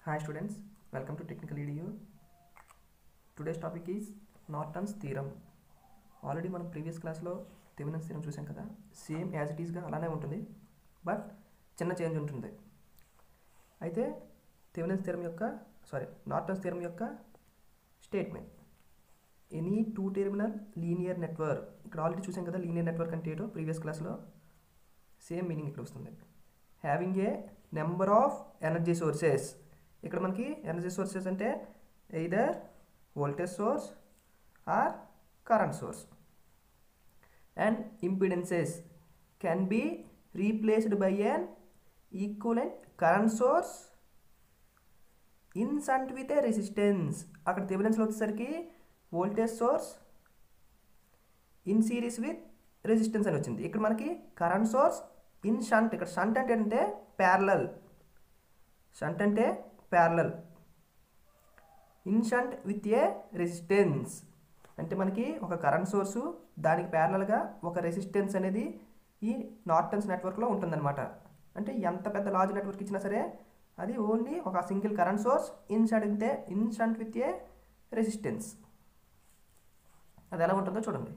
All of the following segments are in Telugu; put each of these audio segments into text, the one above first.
Hi students, welcome to Technical EDU. Today's topic is Norton's theorem. Already మనం ప్రీవియస్ క్లాస్లో థెవెనిన్స్ థీరం చూసాం కదా సేమ్ యాజ్ ఇట్ ఈస్గా అలానే ఉంటుంది బట్ చిన్న చేంజ్ ఉంటుంది అయితే థెవెనిన్స్ థీరం యొక్క సారీ నార్టన్స్ థీరం యొక్క statement any two terminal linear network ఇక్కడ ఆల్రెడీ చూసాం కదా లీనియర్ నెట్వర్క్ అంటే ఏంటో ప్రీవియస్ క్లాస్లో సేమ్ మీనింగ్ ఇక్కడ వస్తుంది having a number of energy sources ఇక్కడ మనకి ఎనర్జీ సోర్సెస్ అంటే either voltage source or current source and impedances can be replaced by an equivalent current source in shunt with a resistance అక్కడ థెవెనిన్స్లో వచ్చేసరికి voltage source in series with resistance అని వచ్చింది ఇక్కడ మనకి కరెంట్ సోర్స్ ఇన్ షంట్ ఇక్కడ షంట్ అంటే ఏంటంటే ప్యారలల్ షంట్ అంటే parallel in shunt with a resistance అంటే మనకి ఒక కరెంట్ సోర్సు దానికి ప్యారలల్గా ఒక రెసిస్టెన్స్ అనేది ఈ నార్టన్స్ నెట్వర్క్లో ఉంటుందన్నమాట అంటే ఎంత పెద్ద లార్జ్ నెట్వర్క్ ఇచ్చినా సరే అది ఓన్లీ ఒక single current source in shunt with a in shunt with a resistance అది ఎలా ఉంటుందో చూడండి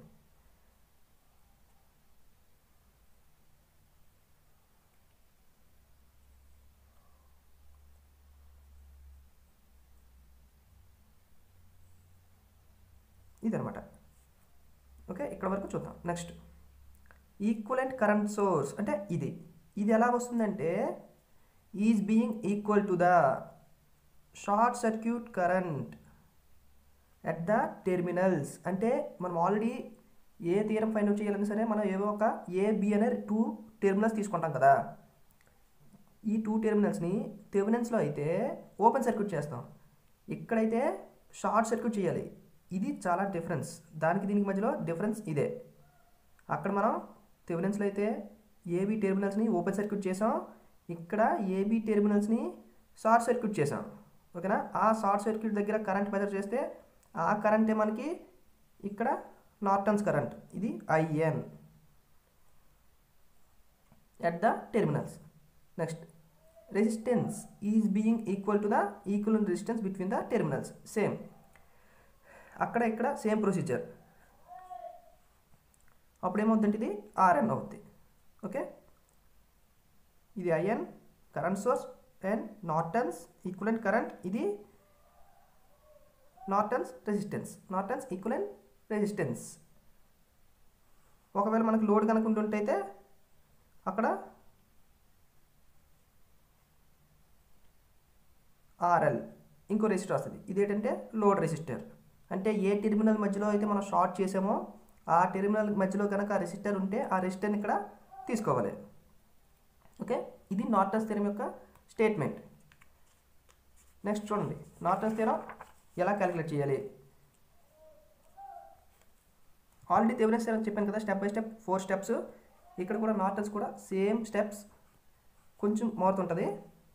ఇదనమాట ఓకే ఇక్కడ వరకు చూద్దాం నెక్స్ట్ ఈక్వలెంట్ కరెంట్ సోర్స్ అంటే ఇది ఇది ఎలా వస్తుందంటే is being equal to the short circuit current at the terminals అంటే మనం ఆల్రెడీ ఏ తీరం ఫైండ్ అవుట్ చేయాలన్నా సరే మనం ఏవో ఒక ఏ బి అనే టూ టెర్మినల్స్ తీసుకుంటాం కదా ఈ టూ టెర్మినల్స్ని టెర్మినల్స్లో అయితే ఓపెన్ సర్క్యూట్ చేస్తాం ఇక్కడైతే షార్ట్ సర్క్యూట్ చేయాలి ఇది చాలా డిఫరెన్స్ దానికి దీనికి మధ్యలో డిఫరెన్స్ ఇదే అక్కడ మనం టెర్మినల్స్లో అయితే ఏబీ టెర్మినల్స్ని ఓపెన్ సర్క్యూట్ చేసాం ఇక్కడ ఏబీ టెర్మినల్స్ని షార్ట్ సర్క్యూట్ చేసాం ఓకేనా ఆ షార్ట్ సర్క్యూట్ దగ్గర కరెంట్ మెజర్ చేస్తే ఆ కరెంటే మనకి ఇక్కడ నార్టన్స్ కరెంట్ ఇది IN at the terminals next resistance is being equal to the equal resistance between the terminals same అక్కడ ఇక్కడ సేమ్ ప్రొసీజర్ అప్పుడు ఏమవుతుందంటే ఇది ఆర్ఎన్ అవుద్ది ఓకే ఇది IN current source and Norton's equivalent current ఇది Norton's resistance Norton's equivalent resistance ఒకవేళ మనకు లోడ్ కనుక ఉంటుంటే అక్కడ ఆర్ఎల్ ఇంకో రెసిస్టర్ వస్తుంది ఇదేంటంటే లోడ్ రెసిస్టర్ అంటే ఏ టెర్మినల్ మధ్యలో అయితే మనం షార్ట్ చేసామో ఆ టెర్మినల్ మధ్యలో కనుక ఆ రెసిస్టర్ ఉంటే ఆ రెసిస్టర్ని ఇక్కడ తీసుకోవాలి ఓకే ఇది నార్టన్స్ థీరం యొక్క స్టేట్మెంట్ నెక్స్ట్ చూడండి నార్టన్స్ థీరం ఎలా క్యాలిక్యులేట్ చేయాలి ఆల్రెడీ థెవెనిన్స్ థీరం చెప్పాను కదా step by step four steps ఇక్కడ కూడా నార్టన్స్ కూడా సేమ్ స్టెప్స్ కొంచెం మారుతుంటుంది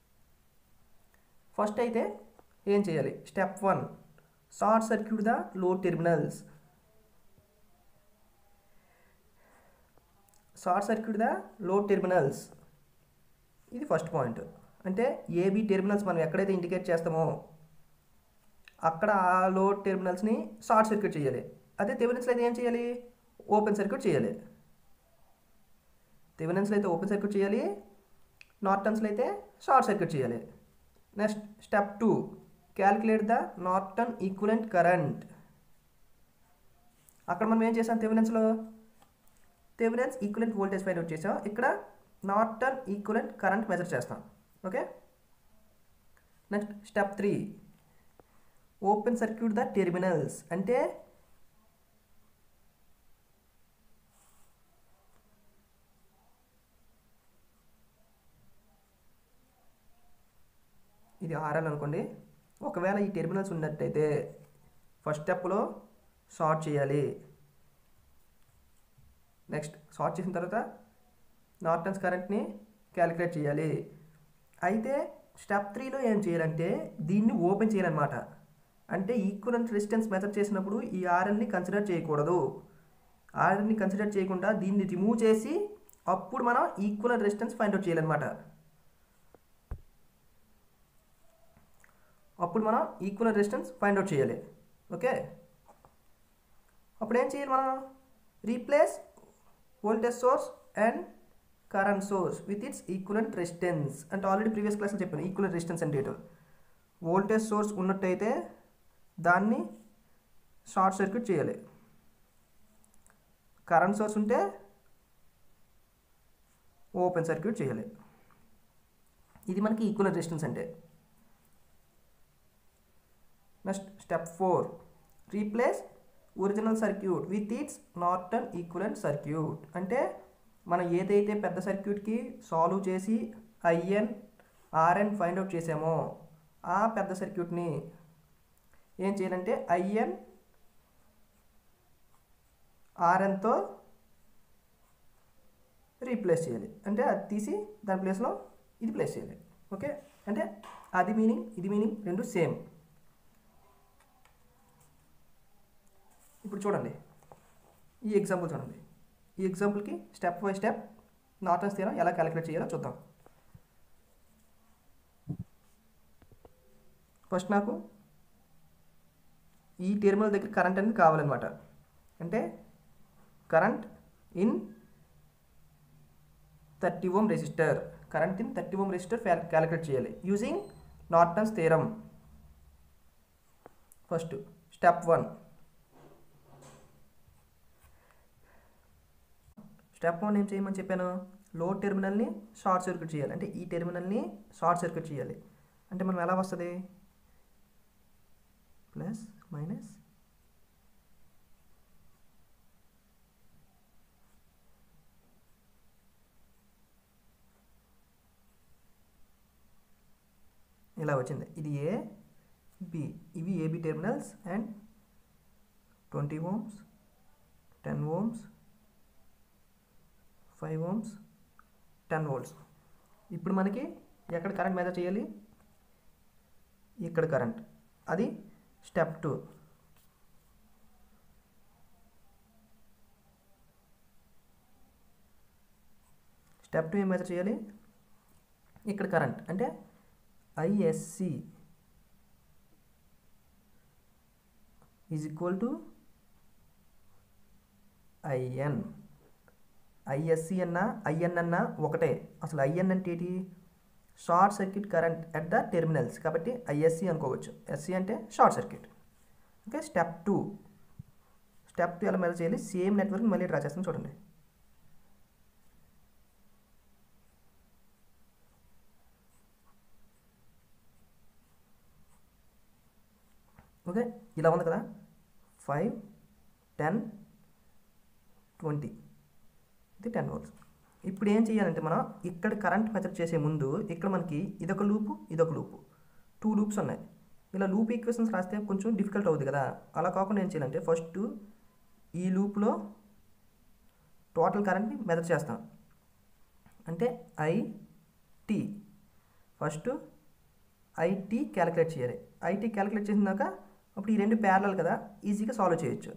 ఫస్ట్ అయితే ఏం చేయాలి step one short circuit the load terminals short circuit the load terminals ఇది ఫస్ట్ పాయింట్ అంటే ఏబి టెర్మినల్స్ మనం ఎక్కడైతే ఇండికేట్ చేస్తామో అక్కడ ఆ లో టెర్మినల్స్ని షార్ట్ సర్క్యూట్ చేయాలి అదే తెవెనెన్స్లో అయితే ఏం చేయాలి ఓపెన్ సర్క్యూట్ చేయాలి తెవెనెన్స్లో అయితే ఓపెన్ సర్క్యూట్ చేయాలి నార్టన్స్లో అయితే షార్ట్ సర్క్యూట్ చేయాలి next step two calculate the Norton equivalent current అక్కడ మనం ఏం చేసాం థెవెనెన్స్లో Thevenin's equivalent voltage find out చేసాం ఇక్కడ నార్టన్ ఈక్వలెంట్ కరెంట్ మెజర్ చేస్తాం okay next step three open circuit the terminals అంటే ఇది ఆర్ఎల్ అనుకోండి ఒకవేళ ఈ టెర్మినల్స్ ఉన్నట్టయితే ఫస్ట్ స్టెప్లో షార్ట్ చేయాలి నెక్స్ట్ షార్ట్ చేసిన తర్వాత నార్టన్స్ కరెంట్ని క్యాలిక్యులేట్ చేయాలి అయితే స్టెప్ త్రీలో ఏం చేయాలంటే దీన్ని ఓపెన్ చేయాలన్నమాట అంటే ఈక్వలెంట్ రెసిస్టెన్స్ మెజర్ చేసినప్పుడు ఈ ఆర్ఎల్ని కన్సిడర్ చేయకూడదు ఆర్ఎల్ని కన్సిడర్ చేయకుండా దీన్ని రిమూవ్ చేసి అప్పుడు మనం ఈక్వల్ రెసిస్టెన్స్ ఫైండ్ అవుట్ చేయాలన్నమాట అప్పుడు మనం ఈక్వల్ రెసిస్టెన్స్ ఫైండ్ అవుట్ చేయాలి ఓకే అప్పుడు ఏం చేయాలి మనం replace voltage source and current source with its equivalent resistance అంటే ఆల్రెడీ ప్రీవియస్ క్లాస్లో చెప్పాను ఈక్వలెంట్ రెసిస్టెన్స్ అంటే ఏంటో వోల్టేజ్ సోర్స్ ఉన్నట్టయితే దాన్ని షార్ట్ సర్క్యూట్ చేయాలి కరెంట్ సోర్స్ ఉంటే ఓపెన్ సర్క్యూట్ చేయాలి ఇది మనకి ఈక్వల్ రెసిస్టెన్స్ అంటే next step four replace original circuit with its Norton equivalent circuit అంటే మనం ఏదైతే పెద్ద సర్క్యూట్కి సాల్వ్ చేసి ఐఎన్ ఆర్ఎన్ ఫైండ్ అవుట్ చేసామో ఆ పెద్ద సర్క్యూట్ని ఏం చేయాలంటే ఐఎన్ ఆర్ఎన్తో రీప్లేస్ చేయాలి అంటే అది తీసి దాని ప్లేస్లో ఇది ప్లేస్ చేయాలి ఓకే అంటే అది మీనింగ్ ఇది మీనింగ్ రెండు సేమ్ ఇప్పుడు చూడండి ఈ ఎగ్జాంపుల్ చూడండి ఈ ఎగ్జాంపుల్కి step by step Norton's theorem ఎలా క్యాలిక్యులేట్ చేయాలో చూద్దాం ఫస్ట్ నాకు ఈ టెర్మినల్ దగ్గర కరెంట్ అనేది కావాలన్నమాట అంటే current in thirty ohm resistor current in thirty ohm resistor calculate చేయాలి using Norton's theorem first step one step one ఏం చేయమని చెప్పాను లో టెర్మినల్ని షార్ట్ సర్క్యూట్ చేయాలి అంటే ఈ టెర్మినల్ని షార్ట్ సర్క్యూట్ చేయాలి అంటే మనం ఎలా వస్తుంది ప్లస్ మైనస్ ఇలా వచ్చింది ఇది ఏ బి ఇవి AB terminals and twenty ohms ten ohms five ohms ten volts ఇప్పుడు మనకి ఎక్కడ కరెంట్ మెజర్ చేయాలి ఇక్కడ కరెంట్ అది స్టెప్ టూ స్టెప్ టూ ఏం మెజర్ చేయాలి ఇక్కడ కరెంట్ అంటే ISC is equal to IN ISC అన్న ఐఎన్ అన్న ఒకటే అసలు ఐఎన్ అంటే ఏంటి short circuit current at the terminals కాబట్టి ఐఎస్సి అనుకోవచ్చు ఎస్సి అంటే short circuit okay step two step two ఎలా మెజర్ చేయాలి సేమ్ నెట్వర్క్ మళ్ళీ డ్రా చేస్తాను చూడండి ఓకే ఇలా ఉంది కదా ఫైవ్ టెన్ ట్వంటీ ఇది టెన్ వోల్ట్స్ ఇప్పుడు ఏం చేయాలంటే మనం ఇక్కడ కరెంట్ మెజర్ చేసే ముందు ఇక్కడ మనకి ఇదొక లూపు ఇదొక లూపు టూ లూప్స్ ఉన్నాయి ఇలా లూప్ ఈక్వేషన్స్ రాస్తే కొంచెం డిఫికల్ట్ అవుతుంది కదా అలా కాకుండా ఏం చేయాలంటే ఫస్ట్ ఈ లూప్లో టోటల్ కరెంట్ని మెజర్ చేస్తాం అంటే ఐటీ ఫస్ట్ ఐటీ క్యాలిక్యులేట్ చేయాలి ఐటీ క్యాలిక్యులేట్ చేసినాక అప్పుడు ఈ రెండు ప్యారలల్ కదా ఈజీగా సాల్వ్ చేయొచ్చు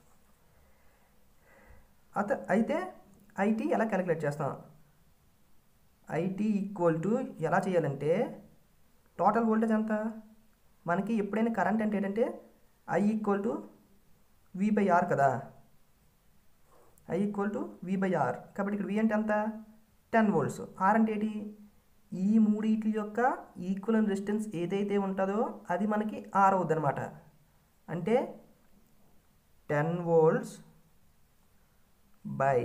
అత అయితే ఐటీ ఎలా క్యాలిక్యులేట్ చేస్తాం ఐటీ ఈక్వల్ టు ఎలా చేయాలంటే టోటల్ వోల్టేజ్ ఎంత మనకి ఎప్పుడైనా కరెంట్ అంటే ఏంటంటే I equal to V by R కదా I equal to V by R కాబట్టి ఇక్కడ వి అంటే ఎంత టెన్ వోల్ట్స్ ఆర్ అంటే ఏంటి ఈ మూడిటి యొక్క ఈక్వల్ రెసిస్టెన్స్ ఏదైతే ఉంటుందో అది మనకి ఆర్ అవుద్ది అనమాట అంటే టెన్ వోల్ట్స్ బై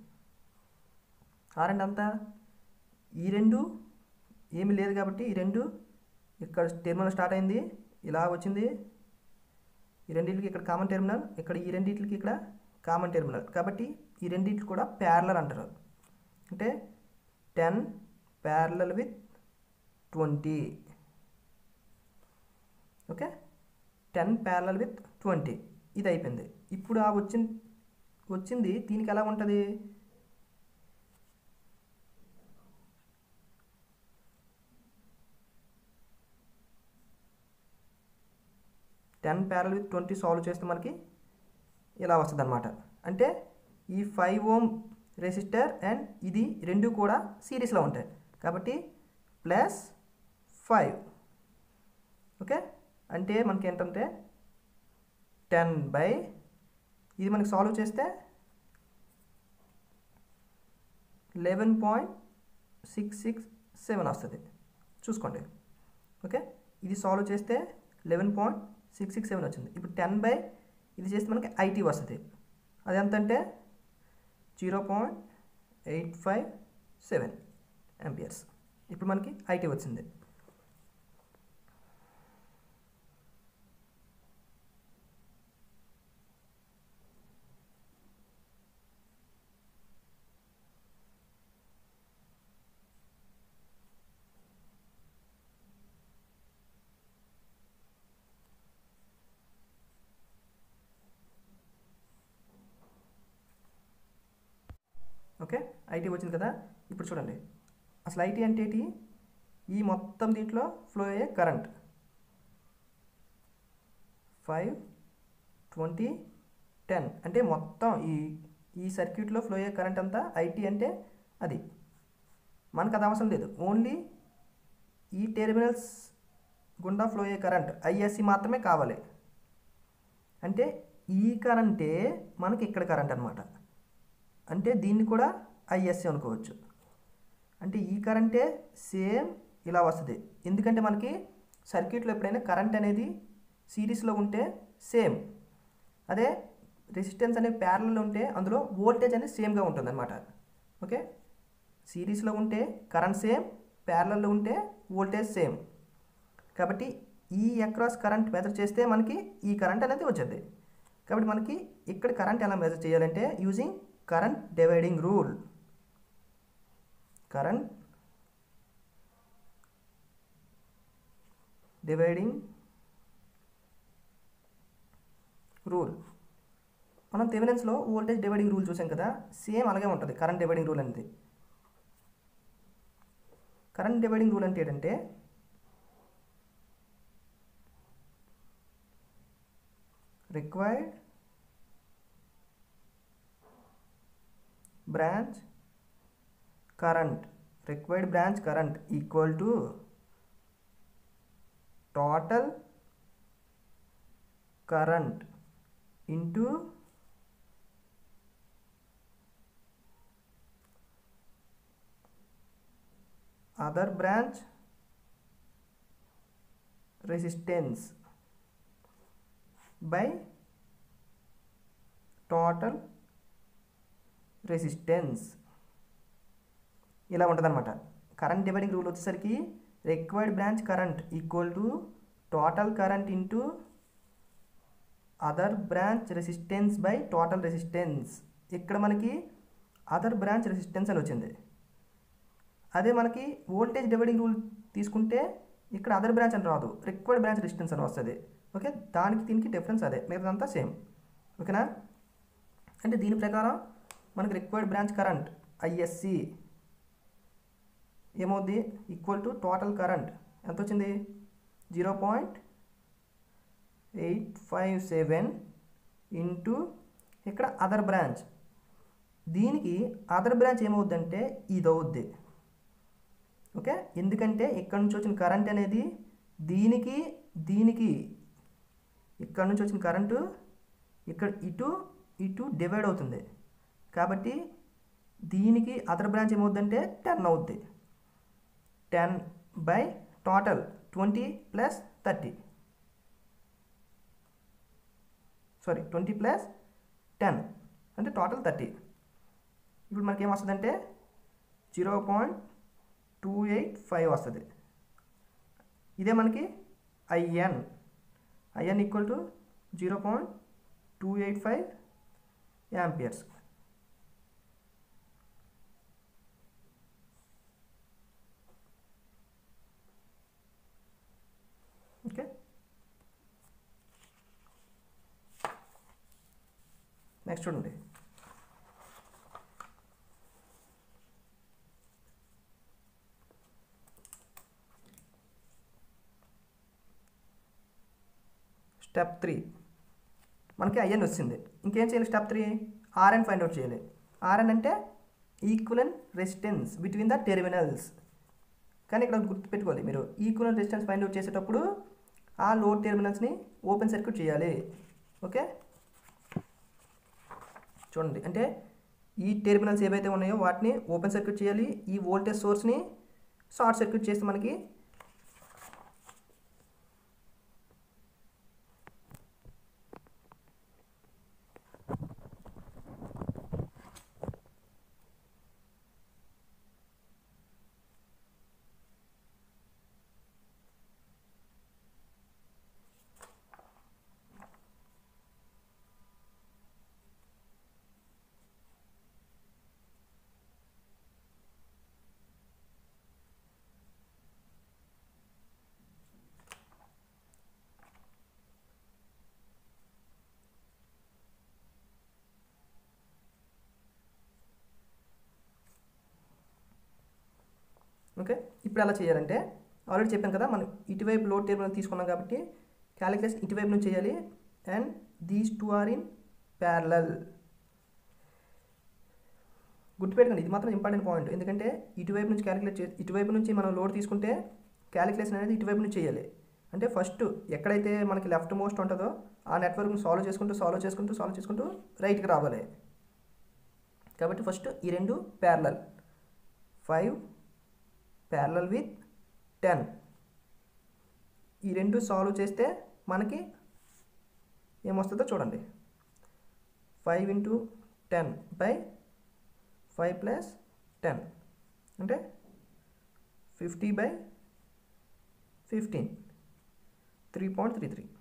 ఆర్ అంటే అంత ఈ రెండు ఏమీ లేదు కాబట్టి ఈ రెండు ఇక్కడ టెర్మినల్ స్టార్ట్ అయింది ఇలా వచ్చింది ఈ రెండింటికి ఇక్కడ కామన్ టెర్మినల్ ఇక్కడ ఈ రెండింటికి ఇక్కడ కామన్ టెర్మినల్ కాబట్టి ఈ రెండింటికి కూడా ప్యారలల్ అంటారు అంటే ten parallel with twenty okay ten parallel with twenty ఇది అయిపోయింది ఇప్పుడు ఆ వచ్చిన వచ్చింది దీనికి ఎలా ఉంటుంది ten parallel with twenty solve చేస్తే మనకి ఇలా వస్తుంది అనమాట అంటే ఈ ఫైవ్ ఓమ్ రెసిస్టర్ అండ్ ఇది రెండు కూడా సిరీస్లో ఉంటాయి కాబట్టి ప్లస్ ఫైవ్ ఓకే అంటే మనకి ఏంటంటే టెన్ బై ఇది మనకి సాల్వ్ చేస్తే eleven point six six seven వస్తుంది చూసుకోండి ఓకే ఇది సాల్వ్ చేస్తే eleven point six six seven వచ్చింది ఇప్పుడు టెన్ బై ఇది చేస్తే మనకి ఐటీ వస్తుంది అది ఎంత అంటే zero point eight five seven amperes ఇప్పుడు మనకి ఐటీ వచ్చింది ఓకే ఐటీ వచ్చింది కదా ఇప్పుడు చూడండి అసలు ఐటీ అంటే ఏంటి ఈ మొత్తం దీంట్లో ఫ్లో అయ్యే కరెంట్ ఫైవ్ ట్వంటీ టెన్ అంటే మొత్తం ఈ ఈ సర్క్యూట్లో ఫ్లో అయ్యే కరెంట్ అంతా ఐటీ అంటే అది మనకు అది అవసరం లేదు ఓన్లీ ఈ టెర్మినల్స్ గుండా ఫ్లో అయ్యే కరెంట్ ఐఎస్సి మాత్రమే కావాలి అంటే ఈ కరెంటే మనకి ఇక్కడ కరెంట్ అనమాట అంటే దీన్ని కూడా ఐఎస్సి అనుకోవచ్చు అంటే ఈ కరెంటే సేమ్ ఇలా వస్తుంది ఎందుకంటే మనకి సర్క్యూట్లో ఎప్పుడైనా కరెంట్ అనేది సిరీస్లో ఉంటే సేమ్ అదే రెసిస్టెన్స్ అనేది ప్యారల్లో ఉంటే అందులో వోల్టేజ్ అనేది సేమ్గా ఉంటుంది అనమాట ఓకే సిరీస్లో ఉంటే కరెంట్ సేమ్ ప్యారలలో ఉంటే వోల్టేజ్ సేమ్ కాబట్టి ఈ అక్రాస్ కరెంట్ మెజర్ చేస్తే మనకి ఈ కరెంట్ అనేది వచ్చేది కాబట్టి మనకి ఇక్కడ కరెంట్ ఎలా మెజర్ చేయాలంటే using current dividing rule current dividing rule మనం థెవెనెన్స్లో వోల్టేజ్ డివైడింగ్ రూల్ చూసాం కదా సేమ్ అలాగే ఉంటుంది కరెంట్ డివైడింగ్ రూల్ అనేది కరెంట్ డివైడింగ్ రూల్ అంటే ఏంటంటే required branch current required branch current equal to total current into other branch resistance by total resistance ఇలా ఉంటుందన్నమాట కరెంట్ డివైడింగ్ రూల్ వచ్చేసరికి required branch current equal to total current into other branch resistance by total resistance ఇక్కడ మనకి అదర్ బ్రాంచ్ రెసిస్టెన్స్ అని వచ్చింది అదే మనకి వోల్టేజ్ డివైడింగ్ రూల్ తీసుకుంటే ఇక్కడ అదర్ బ్రాంచ్ అని రాదు రిక్వైర్డ్ బ్రాంచ్ రెసిస్టెన్స్ అని వస్తుంది ఓకే దానికి దీనికి డిఫరెన్స్ అదే మిగతాదంతా సేమ్ ఓకేనా అంటే దీని ప్రకారం మనకి రిక్వైర్డ్ బ్రాంచ్ కరెంట్ ఐఎస్సి ఏమవుద్ది ఈక్వల్ టు టోటల్ కరెంట్ ఎంత వచ్చింది zero point eight five seven into ఇక్కడ అదర్ బ్రాంచ్ దీనికి అదర్ బ్రాంచ్ ఏమవుద్దంటే ఇది అవుద్ది ఓకే ఎందుకంటే ఇక్కడ నుంచి వచ్చిన కరెంట్ అనేది దీనికి దీనికి ఇక్కడ నుంచి వచ్చిన కరెంటు ఇక్కడ ఇటు ఇటు డివైడ్ అవుతుంది కాబట్టి దీనికి అదర్ బ్రాంచ్ ఏమవుద్దంటే టెన్ అవుద్ది ten by total twenty plus thirty sorry twenty plus ten అంటే టోటల్ థర్టీ ఇప్పుడు మనకి ఏమొస్తుందంటే zero point two eight five వస్తుంది ఇదే మనకి IN IN equal to zero point two eight five amperes okay next చూడండి స్టెప్ త్రీ మనకి ఐఎన్ వచ్చింది ఇంకేం చేయాలి step three RN find out చేయాలి ఆర్ఎన్ అంటే equivalent resistance between the terminals కానీ ఇక్కడ గుర్తుపెట్టుకోవాలి మీరు ఈక్వలెంట్ రెసిస్టెన్స్ ఫైండ్ అవుట్ చేసేటప్పుడు ఆ లోడ్ టెర్మినల్స్ని ఓపెన్ సర్క్యూట్ చేయాలి ఓకే చూడండి అంటే ఈ టెర్మినల్స్ ఏవైతే ఉన్నాయో వాటిని ఓపెన్ సర్క్యూట్ చేయాలి ఈ వోల్టేజ్ సోర్స్ని షార్ట్ సర్క్యూట్ చేస్తే మనకి ఓకే ఇప్పుడు ఎలా చేయాలంటే ఆల్రెడీ చెప్పాను కదా మనం ఇటువైపు లోడ్ టేబుల్ తీసుకున్నాం కాబట్టి క్యాలిక్యులేషన్ ఇటువైపు నుంచి చేయాలి and these two are in parallel గుర్తుపెట్టుకోండి ఇది మాత్రం ఇంపార్టెంట్ పాయింట్ ఎందుకంటే ఇటువైపు నుంచి క్యాలిక్యులేట్ చే ఇటువైపు నుంచి మనం లోడ్ తీసుకుంటే క్యాలిక్యులేషన్ అనేది ఇటువైపు నుంచి చేయాలి అంటే ఫస్ట్ ఎక్కడైతే మనకి లెఫ్ట్ మోస్ట్ ఉంటుందో ఆ నెట్వర్క్ని సాల్వ్ చేసుకుంటూ సాల్వ్ చేసుకుంటూ సాల్వ్ చేసుకుంటూ రైట్కి రావాలి కాబట్టి ఫస్ట్ ఈ రెండు parallel five parallel with ten ఈ రెండు సాల్వ్ చేస్తే మనకి ఏమొస్తుందో చూడండి five into ten by five plus ten అంటే fifty by fifteen three point three three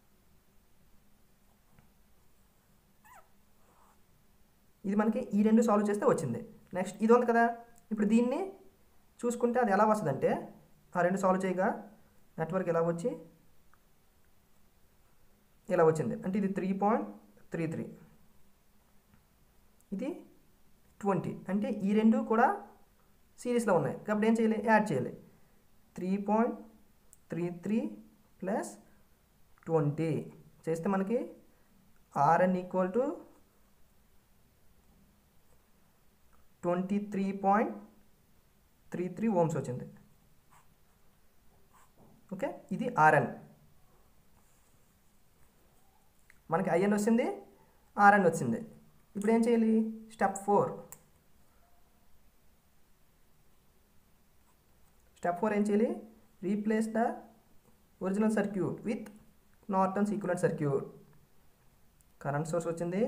ఇది మనకి ఈ రెండు సాల్వ్ చేస్తే వచ్చింది నెక్స్ట్ ఇది ఉంది కదా ఇప్పుడు దీన్ని చూసుకుంటే అది ఎలా వస్తుందంటే ఆ రెండు సాల్వ్ చేయగా నెట్వర్క్ ఎలా వచ్చి ఇలా వచ్చింది అంటే ఇది త్రీ పాయింట్ త్రీ త్రీ ఇది ట్వంటీ అంటే ఈ రెండు కూడా సిరీస్లో ఉన్నాయి కాబట్టి ఏం చేయాలి యాడ్ చేయాలి three point three three plus twenty చేస్తే మనకి RN equal to twenty three point three three ohms వచ్చింది ఓకే ఇది ఆర్ఎన్ మనకి ఐఎన్ వచ్చింది ఆర్ఎన్ వచ్చింది ఇప్పుడు ఏం చేయాలి స్టెప్ ఫోర్ స్టెప్ ఫోర్ ఏం చేయాలి replace the original circuit with Norton's equivalent circuit current source వచ్చింది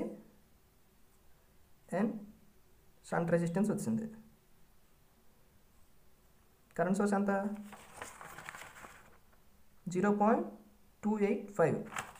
అండ్ షంట్ రెసిస్టెన్స్ వచ్చింది కరెంట్ సోర్స్ ఎంత zero point two eight five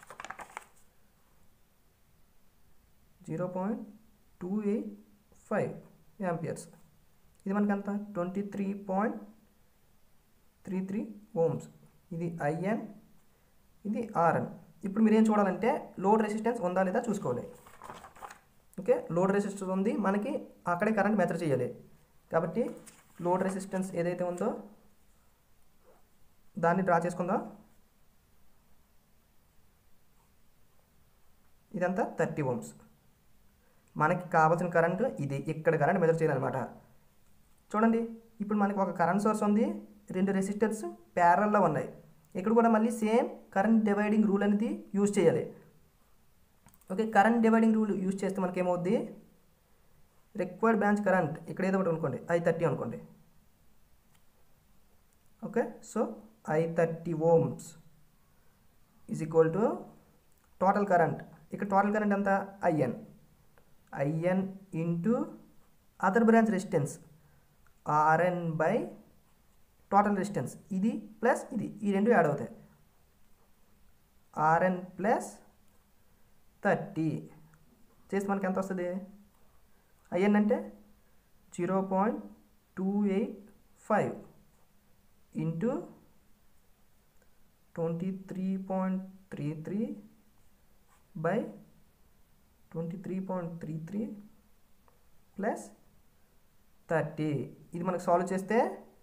zero point two eight five amperes ఇది మనకి ఎంత twenty three point three three ohms ఇది ఐఎన్ ఇది ఆర్ఎన్ ఇప్పుడు మీరు ఏం చూడాలంటే లోడ్ రెసిస్టెన్స్ ఉందా లేదా చూసుకోవాలి ఓకే లోడ్ రెసిస్టెన్స్ ఉంది మనకి అక్కడే కరెంట్ మెజర్ చేయాలి కాబట్టి లోడ్ రెసిస్టెన్స్ ఏదైతే ఉందో దాన్ని డ్రా చేసుకుందాం ఇదంతా థర్టీ ఓమ్స్ మనకి కావాల్సిన కరెంటు ఇది ఇక్కడ కరెంట్ మెజర్ చేయాలన్నమాట చూడండి ఇప్పుడు మనకి ఒక కరెంట్ సోర్స్ ఉంది రెండు రెసిస్టర్స్ ప్యారల్లో ఉన్నాయి ఇక్కడ కూడా మళ్ళీ సేమ్ కరెంట్ డివైడింగ్ రూల్ అనేది యూజ్ చేయాలి okay current dividing rule use చేస్తే మనకి ఏమవుద్ది రిక్వైర్డ్ బ్రాంచ్ కరెంట్ ఇక్కడ ఏదో ఒకటి అనుకోండి ఐ థర్టీ అనుకోండి okay so I thirty ohms is equal to total current ఇక్కడ టోటల్ కరెంట్ ఎంత IN IN into other branch resistance RN by total resistance ఇది ప్లస్ ఇది ఈ రెండు యాడ్ అవుతాయి ఆర్ఎన్ ప్లస్ థర్టీ చేస్తే మనకి ఎంత వస్తుంది ఐఎన్ అంటే zero point two eight five into twenty three point three three by twenty three point three three plus thirty ఇది మనకు సాల్వ్ చేస్తే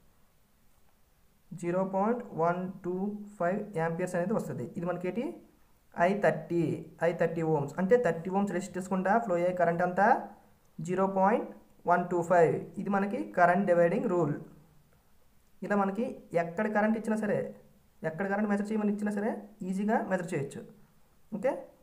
zero point one two five amperes అనేది వస్తుంది ఇది మనకేటి I thirty I thirty ohms అంటే థర్టీ ఓమ్స్ రెసిస్టెన్స్ గుండా ఫ్లో అయ్యే కరెంట్ అంతా zero point one two five ఇది మనకి కరెంట్ డివైడింగ్ రూల్ ఇలా మనకి ఎక్కడ కరెంట్ ఇచ్చినా సరే ఎక్కడ కరెంట్ మెజర్ చేయమని ఇచ్చినా సరే ఈజీగా మెజర్ చేయొచ్చు ఓకే